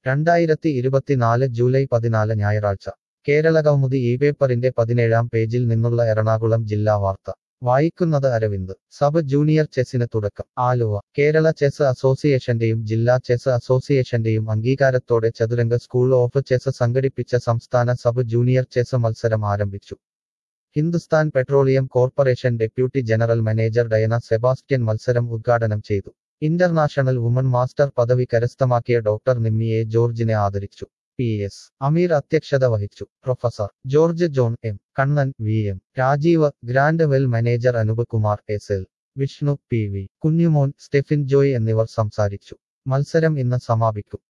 രണ്ടായിരത്തി ഇരുപത്തിനാല് ജൂലൈ പതിനാല് ഞായറാഴ്ച കേരള കൗമുദി ഈ പേപ്പറിന്റെ പതിനേഴാം പേജിൽ നിന്നുള്ള എറണാകുളം ജില്ലാ വാർത്ത വായിക്കുന്നത് അരവിന്ദ് സബ് ജൂനിയർ ചെസ്സിന് തുടക്കം ആലുവ കേരള ചെസ് അസോസിയേഷന്റെയും ജില്ലാ ചെസ് അസോസിയേഷന്റെയും അംഗീകാരത്തോടെ ചതുരംഗ സ്കൂൾ ഓഫ് ചെസ് സംഘടിപ്പിച്ച സംസ്ഥാന സബ് ജൂനിയർ ചെസ് മത്സരം ആരംഭിച്ചു Hindustan petroleum corporation deputy general manager Diana Sebastian മത്സരം ഉദ്ഘാടനം ചെയ്തു ഇന്റർനാഷണൽ വുമൺ മാസ്റ്റർ പദവി കരസ്ഥമാക്കിയ ഡോക്ടർ നിമ്മി എ ജോർജിനെ ആദരിച്ചു പി എസ് അമീർ അധ്യക്ഷത വഹിച്ചു professor George John M Kannan V M Rajeev grand well manager Anoop Kumar S L Vishnu P V Kunjumon Stephin Joy എന്നിവർ സംസാരിച്ചു മത്സരം ഇന്ന് സമാപിക്കും